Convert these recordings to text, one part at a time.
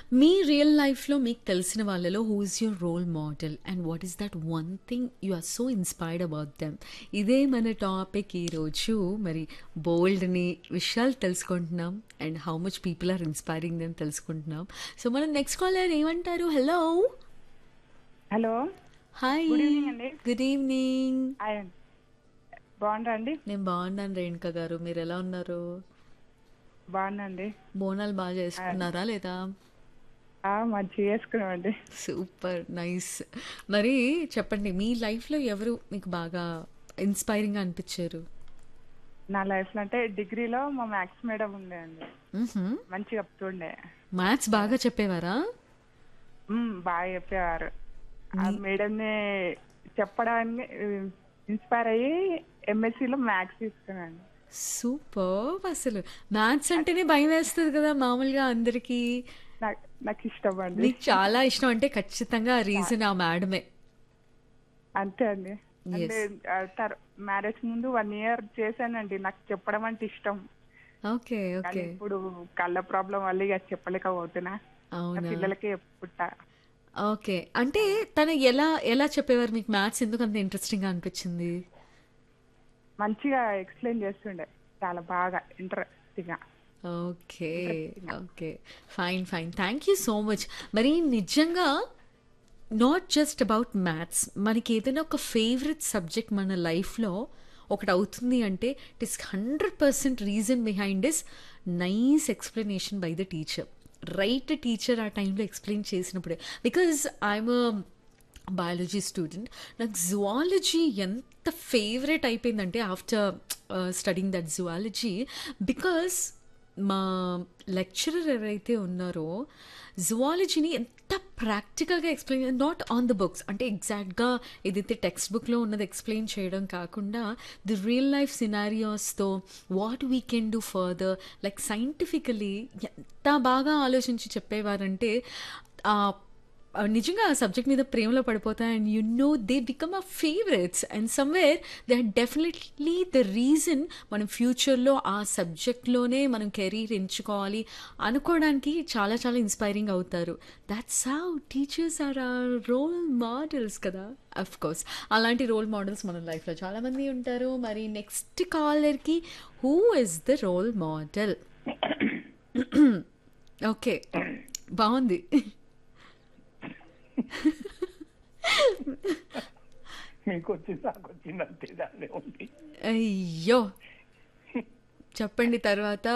మీ real లైఫ్‌లో మీకు తెలిసిన వాళ్ళలో who is your role model? And what is that one thing you are so inspired about them? ఇదే మన టాపిక్ ఈరోజు. మరి బోల్డ్‌ని విషయాలు తెలుసుకుంటున్నాం. And how much people are inspiring them తెలుసుకుంటున్నాం. సో మనం నెక్స్ట్ కాలర్ ఏమంటారు? Hello! Hello hi. Good evening అండి గుడ్ ఈవినింగ్. హాయ్ అండి బాగుండ్రా అండి నేను బాగున్నాను రేణుక గారు. మీరు ఎలా ఉన్నారు? బాగున్నాండి బోనాలు బాగా చేసుకున్నారా లేదా? ఆ, మంచిగా చేసుకున్నామండి సూపర్ నైస్. మరి చెప్పండి మీ లైఫ్‌లో ఎవరు మీకు బాగా ఇన్‌స్పైరింగ్‌గా అనిపించారు? నా లైఫ్లో అంటే డిగ్రీలో మా మ్యాథ్స్ మేడం ఉండే అండి హుహు. మంచిగా చెప్తుండే మ్యాథ్స్ బాగా చెప్పేవారా? మ్మ్, బాగా చెప్పేవారు ఆ మేడంని చెప్పడానికి ఇన్స్పైర్ అయ్యి ఎంఎస్సిలో మ్యాథ్స్ తీసుకున్నాను సూపర్బ్ అసలు. మ్యాథ్స్ అంటేనే భయం వేస్తది కదా మామూలుగా అందరికీ. నాకు నాకు ఇష్టం అండి మీకు చాలా ఇష్టం అంటే ఖచ్చితంగా రీజన్ ఆ మేడమే. అంతే అండి అంటే మ్యారేజ్ ముందు వన్ ఇయర్ చేశానండి నాకు చెప్పడం అంటే ఇష్టం ఓకే. కానీ ఓకే. ఇప్పుడు కళ్ళ ప్రాబ్లం వల్ల ఇక చెప్పలేకపోతున్నా నా అవునా? పిల్లలకి చెప్పుకుంటా ఓకే. అంటే తను ఎలా ఎలా చెప్పేవారు మీకు మ్యాథ్స్ ఎందుకు అంత ఇంట్రెస్టింగ్‌గా అనిపించింది? మంచిగా ఎక్స్ప్లెయిన్ చేస్తుండే చాలా బాగా ఇంట్రెస్టింగ్ గా okay. Okay. Fine. Fine. Thank you so much. మరి నిజంగా నాట్ జస్ట్ అబౌట్ మ్యాథ్స్. మనకి ఏదైనా ఒక ఫేవరెట్ సబ్జెక్ట్ మన లైఫ్‌లో ఒకటి అవుతుంది అంటే it is 100% reason behind is nice explanation by the teacher. Right teacher ఆ టైంలో ఎక్స్‌ప్లెయిన్ చేసినప్పుడే. Because I'm a biology student. నాకు జువాలజీ ఎంత ఫేవరెట్ అయిపోయిందంటే after ah, studying that zoology because మా లెక్చరర్ ఎవరైతే ఉన్నారో జువాలజీని ఎంత ప్రాక్టికల్‌గా explain not on the books అంటే ఎగ్జాక్ట్‌గా ఏదైతే టెక్స్ట్ బుక్‌లో ఉన్నది ఎక్స్‌ప్లెయిన్ చేయడం కాకుండా ది రియల్ లైఫ్ సినారియోస్‌తో what we can do further like scientifically ఎంత బాగా ఆలోచించి చెప్పేవారంటే ఆహ్, ఆహ్, నిజంగా ఆ సబ్జెక్ట్ మీద ప్రేమలో పడిపోతాయి and you know they become our favourites and somewhere they are definitely the reason మనం ఫ్యూచర్‌లో ఆ సబ్జెక్ట్‌లోనే మనం కెరీర్ ఎంచుకోవాలి అనుకోవడానికి చాలా చాలా ఇన్‌స్పైరింగ్ అవుతారు. That's how teachers are our role models కదా! అఫ్‌కోర్స్ అలాంటి రోల్ మోడల్స్ మన లైఫ్‌లో చాలామంది ఉంటారు. మరి నెక్స్ట్ కాలర్‌కి who is the role model? Okay. బావుంది. మీకు వచ్చింది నాకు వచ్చింది అంతే దానిలో ఉంది అయ్యో! చెప్పండి తర్వాత.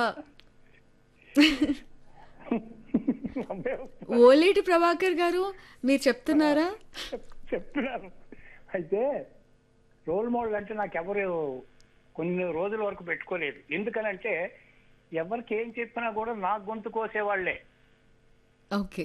అబ్బే, ఓలేటి ప్రభాకర్ గారు మీరు చెప్తున్నారా? చెప్- చెప్తున్నాను అయితే రోల్ మోడల్ అంటే నాకు ఎవరు కొన్ని రోజుల వరకు పెట్టుకోలేదు ఎందుకనంటే ఎవరికి ఏం చెప్పినా కూడా నా గొంతు కోసేవాళ్లే ఓకే.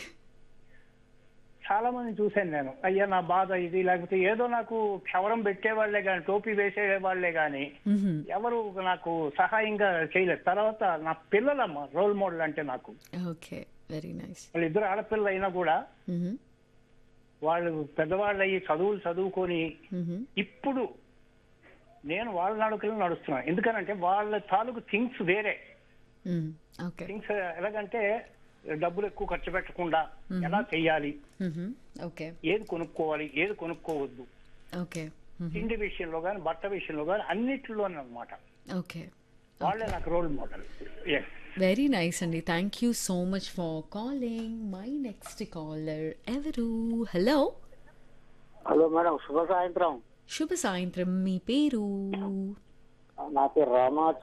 చాలా మంది చూశాను నేను అయ్యా నా బాధ ఇది లేకపోతే ఏదో నాకు క్షవరం పెట్టేవాళ్లే కానీ టోపీ వేసేవాళ్లే కానీ హుహు. ఎవరు నాకు సహాయంగా చేయలేదు తర్వాత నా పిల్లలమ్మ రోల్ మోడల్ అంటే నాకు ఓకే. Very nice. వాళ్ళు ఇద్దరు ఆడపిల్లలు అయినా కూడా హుహు. వాళ్ళు పెద్దవాళ్ళు అయ్యి చదువులు చదువుకొని హుహు. ఇప్పుడు నేను వాళ్ళ నడుకలు నడుస్తున్నాను ఎందుకనంటే వాళ్ళ తాలూకు థింగ్స్ వేరే హ్మ్. ఓకే. థింగ్స్ ఎలాగంటే డబ్బులు ఎక్కువ ఖర్చు పెట్టకుండా ఎలా చెయ్యాలి హుహు. ఓకే. ఏది కొనుక్కోవాలి ఏది కొనుక్కోవద్దు ఓకే. హుహు. తిండి విషయంలో కానీ బట్ట విషయంలో కానీ అన్నిటిలోనమాట ఓకే. వాళ్ళే నాకు role model yes very nice అండి. Thank you so much for calling. My next caller ఎవరు? హలో! హలో మేడం శుభ సాయంత్రం శుభ సాయంత్రం. మీ పేరు? నా పేరు రామా